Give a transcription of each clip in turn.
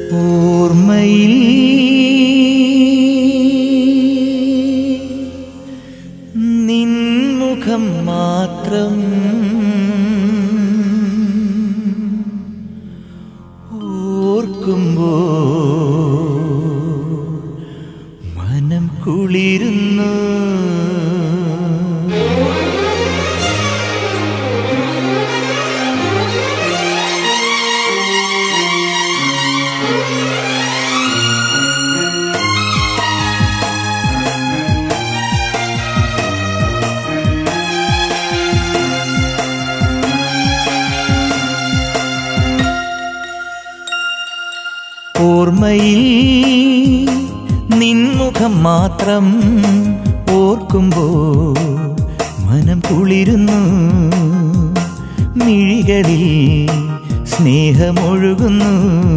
ഓർമ്മയിൽ നിൻമുഖം മാത്രം ഓർക്കുമ്പോ മനം കുളിരുന്നു ഓർമ്മയിൽ നിൻമുഖം മാത്രം ഓർക്കുമ്പോ മനം കുളിരുന്നു മിഴികളിൽ സ്നേഹമൊഴുകുന്നു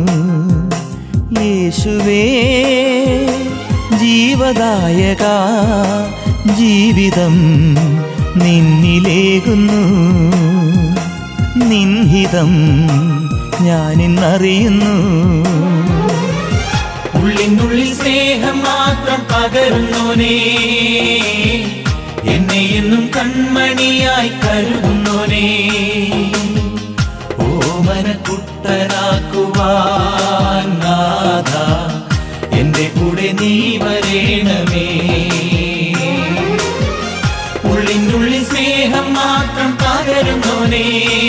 യേശുവേ ജീവദായക ജീവിതം നിന്നിലേകുന്നു നിൻഹിതം ഞാനിന്നറിയുന്നു ഉള്ളിനുള്ളിൽ സ്നേഹം മാത്രം പകരുന്നോനേ എന്നെ എന്നും കൺമണിയായി കരുതുന്നോനേ ഓമന കുട്ടനാക്കുവാൻ നാഥ എന്റെ കൂടെ നീ വരേണമേ ഉള്ളിനുള്ളിൽ സ്നേഹം മാത്രം പകരുന്നോനേ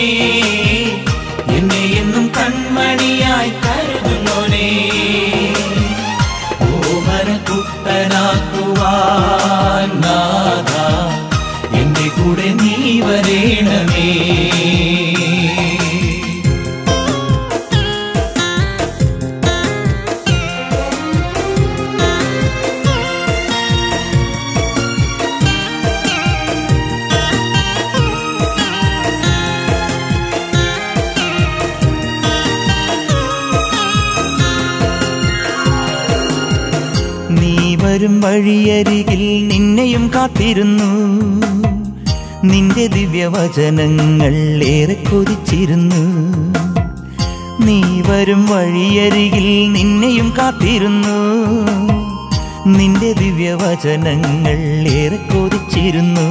എന്നെ എന്നും കൺമണിയായി കരുതുന്നോനേ ഓമന കുട്ടനാക്കുവാൻ നാഥ എന്റെ കൂടെ നീ വരേണമേ നീ വരും വഴിയരികിൽ നിന്നെയും കാത്തിരുന്നു നിന്റെ ദിവ്യവചനങ്ങൾ ഏറെ കൊതിച്ചിരുന്നു നീ വരും വഴിയരികിൽ നിന്നെയും കാത്തിരുന്നു നിന്റെ ദിവ്യവചനങ്ങൾ ഏറെ കൊതിച്ചിരുന്നു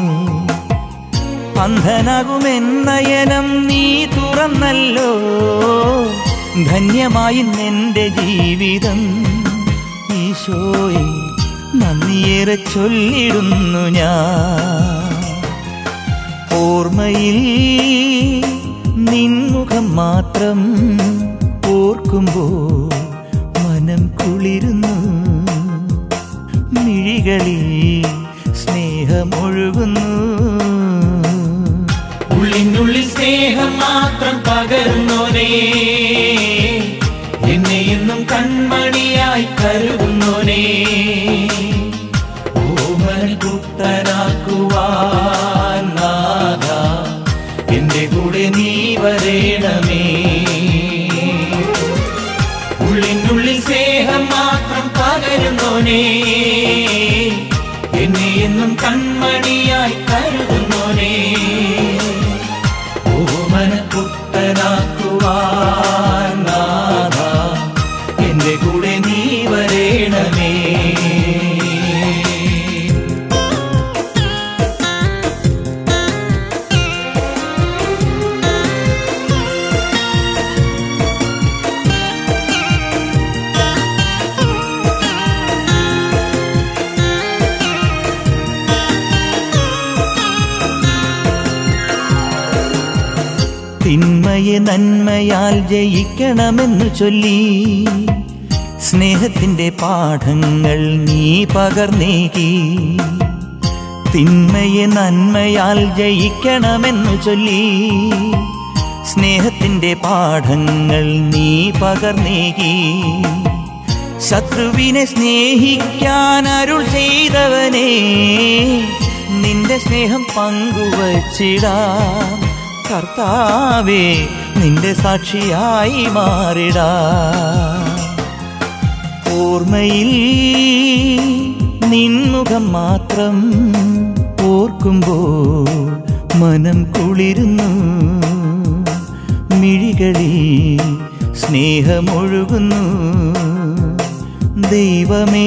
അന്ധനാകുമെന്നയനം നീ തുറന്നല്ലോ ധന്യമായി നിന്റെ ജീവിതം ഈശോയെ നന്ദിയേറെ ചൊല്ലിടുന്നു ഞാൻ ഓർമ്മയിൽ നിൻമുഖം മാത്രം ഓർക്കുമ്പോൾ മനം കുളിരുന്നു മിഴികളിൽ സ്നേഹമൊഴുകുന്നു ഉള്ളിനുള്ളിൽ സ്നേഹം മാത്രം പകരുന്നോനേ എന്നെ എന്നും കൺമണിയായി കരുതുന്നോനേ ഓമന കുട്ടനാക്കുവാൻ നാഥ എന്റെ കൂടെ നീ വരേണമേ ഉള്ളിനുള്ളിൽ സ്നേഹം മാത്രം പകരുന്നോനേ എന്നെ എന്നും കൺമണിയായി കരുതുന്നോനേ ഓമന കുട്ടനാക്കുവാൻ നാഥ എന്റെ കൂടെ നീ വരേണമേ തിന്മയെ നന്മയാൽ ജയിക്കണമെന്നു ചൊല്ലി സ്നേഹത്തിന്റെ പാഠങ്ങൾ നീ പകർന്നേകി തിന്മയെ നന്മയാൽ ജയിക്കണമെന്നു ചൊല്ലി സ്നേഹത്തിന്റെ പാഠങ്ങൾ നീ പകർന്നേകി ശത്രുവിനെ സ്നേഹിക്കാൻ അരുൾ ചെയ്തവനെ നിന്റെ സ്നേഹം പങ്കുവച്ചിടാം കർത്താവേ നിന്റെ സാക്ഷിയായി മാറിടാ ഓർമ്മയിൽ നിൻമുഖം മാത്രം ഓർക്കുമ്പോൾ മനം കുളിരുന്നു മിഴികളിൽ സ്നേഹമൊഴുകുന്നു ദൈവമേ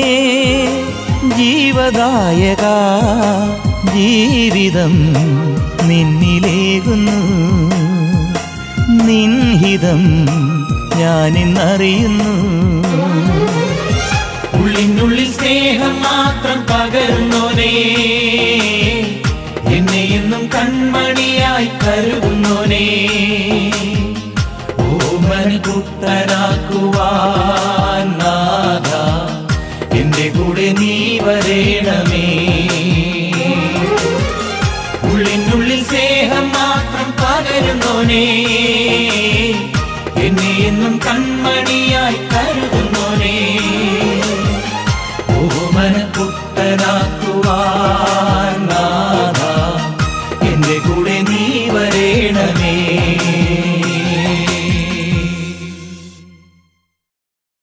ജീവദായക ജീവിതം നിന്നിലേകുന്നു നിൻഹിതം ഞാനിന്നറിയുന്നു ഉള്ളിനുള്ളിൽ സ്നേഹം മാത്രം പകരുന്നോനേ എന്നെ എന്നും കൺമണിയായി കരുതുന്നോനേ ഓമന കുട്ടനാക്കുവാൻ നാഥ എന്റെ കൂടെ നീ വരേണമേ ഉള്ളിനുള്ളിൽ സ്നേഹം മാത്രം പകരുന്നോനേ എന്നെ എന്നും കൺമണിയായി കരുതുന്നോനേ ഓമന കുട്ടനാക്കുവാൻ